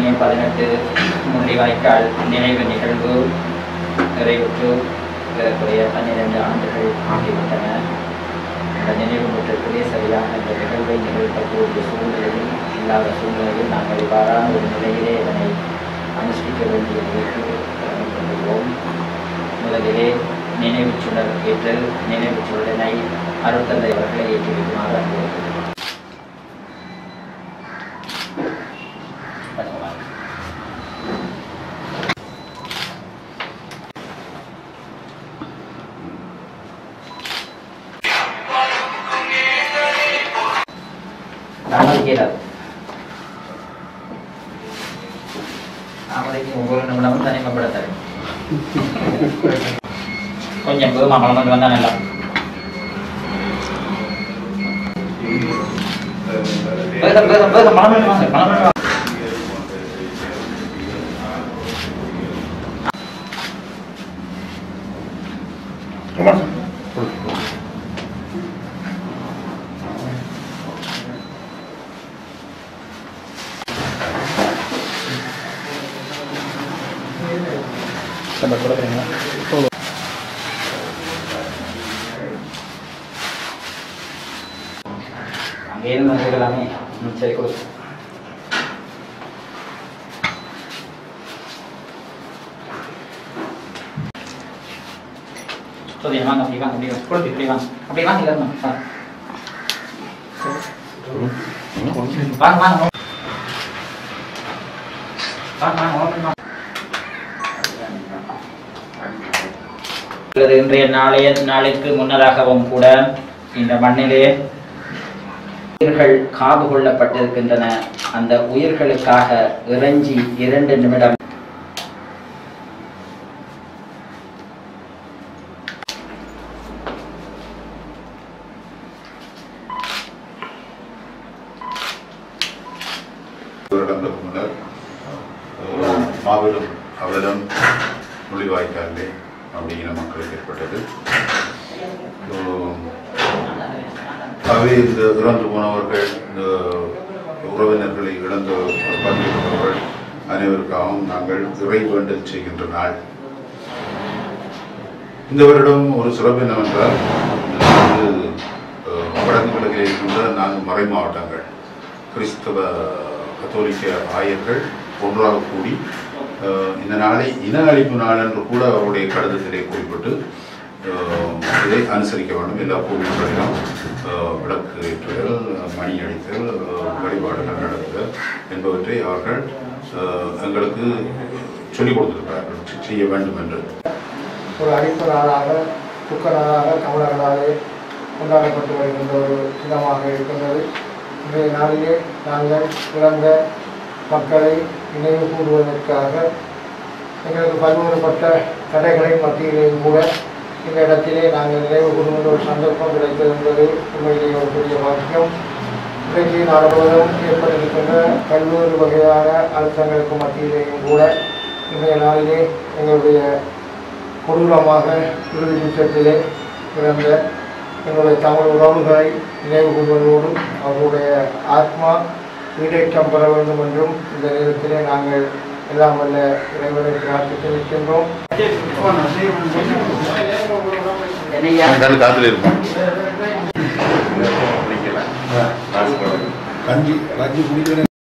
மே பதினெட்டு முள்ளிவாய்க்கால் நினைவு நிகழ்வு நிறைவுற்று ஏறக்குறைய பன்னிரண்டு ஆண்டுகள் ஆகிவிட்டன இந்த நினைவு முற்றத்திலே சரியாக இந்த நிகழ்வை நிகழ்த்தக்கூடிய சூழ்நிலையில் இல்லாத சூழ்நிலையில் நாங்கள் இவ்வாறான ஒரு நிலையிலே இதனை அனுஷ்டிக்க வேண்டிய நிலைக்கு கடமை கொண்டுள்ளோம் முதலிலே நினைவுச் சுடர் ஏற்றல் நினைவுச் சுடரினை அருட்தந்தை அவர்களை ஏற்றி வைக்குமாறு அன்பு பண்ணுவார் தாமதிக்கிறார் தாமதிக்கு ஒவ்வொரு நிமிடமும் தனிமைப்படுத்தல் கொஞ்சம் வேகமாக மலம் வந்தா நல்லா வேகம் வேகம் வேகம் மலம் வாங்க மலம் வாங்க அங்கே இருந்து வந்துக்கலாமே ம், சரி கொடு சரி வாங்க அப்படி வாங்க அப்படி வாங்க கொடுத்து இப்படி வாங்க அப்படி வாங்க எல்லாரும் வாங்க. வாங்க வாங்க வாங்க வாங்க வாங்க வாங்க வாங்க அல்லது இன்றைய நாளைய நாளிற்கு முன்னதாகவும் கூட இந்த மண்ணிலே உயிர்கள் காவு கொள்ளப்பட்டிருக்கின்றன அந்த உயிர்களுக்காக இறைஞ்சி இரண்டு நிமிடம் வருடங்களுக்கு முன்னர் ஒரு மாபெரும் அவலம் முள்ளிவாய்க்காலிலே அப்படிங்கிற மக்களுக்கு ஏற்பட்டது ஆகவே இந்த இறந்து போனவர்கள் இந்த உறவினர்களை இழந்த பங்கிட்டவர்கள் அனைவருக்காகவும் நாங்கள் இறை வேண்டல் செய்கின்ற நாள் இந்த வருடம் ஒரு சிறப்பு என்னவென்றால் இது வந்து, அஹ், வடக்கு கிழக்கில் இருக்கின்ற நான்கு மறை மாவட்டங்கள் கிறிஸ்தவ கத்தோலிக்க ஆயர்கள் ஒன்றாக கூடி அஹ், இந்த நாளை இன அழிப்பு நாள் என்று கூட அவருடைய கடிதத்திலே குறிப்பிட்டு அஹ், இதை அனுசரிக்க வேண்டும் எல்லா கோவில்களிலும் அஹ், விளக்கு ஏற்றுதல் மணி அடித்தல் அஹ், வழிபாடுகள் நடத்துதல் என்பவற்றை அவர்கள் அஹ், எங்களுக்கு சொல்லிக் கொடுத்திருக்கிறார்கள் செய்ய வேண்டும் என்று ஒரு அடிப்பு நாளாக துக்க நாளாக தமிழர்களாலே கொண்டாடப்பட்டு வருகின்ற ஒரு தினமாக இருக்கின்றது இன்றைய நாளிலே நாங்கள் இறந்த மக்களை நினைவு கூறுவதற்காக எங்களுக்கு பல்வேறுபட்ட தடைகளின் மத்தியிலேயும் கூட இந்த இடத்திலே நாங்கள் நினைவு கூறுகின்ற ஒரு சந்தர்ப்பம் கிடைத்தது என்பது உண்மையிலேயே ஒரு பெரிய வாக்கியம் இன்றைக்கு நாடு முழுவதும் ஏற்பட்டிருக்கின்ற பல்வேறு வகையான அழுத்தங்களுக்கு மத்தியிலேயும் கூட இன்றைய நாளிலே எங்களுடைய கொடூரமாக இறுதி யுத்தத்திலே பிறந்த எங்களுடைய தமிழ் உறவுகளை நினைவு கூறுவதோடு அவருடைய ஆத்மா ஈடேற்றம் பெற வேண்டும் என்றும் இந்த நேரத்திலே நாங்கள் எல்லாம் வல்ல இறைவனை பிரார்த்தித்து நிற்கின்றோம் என்னையா காத்துல இருப்போம் கஞ்சி கஞ்சி குடிக்கிற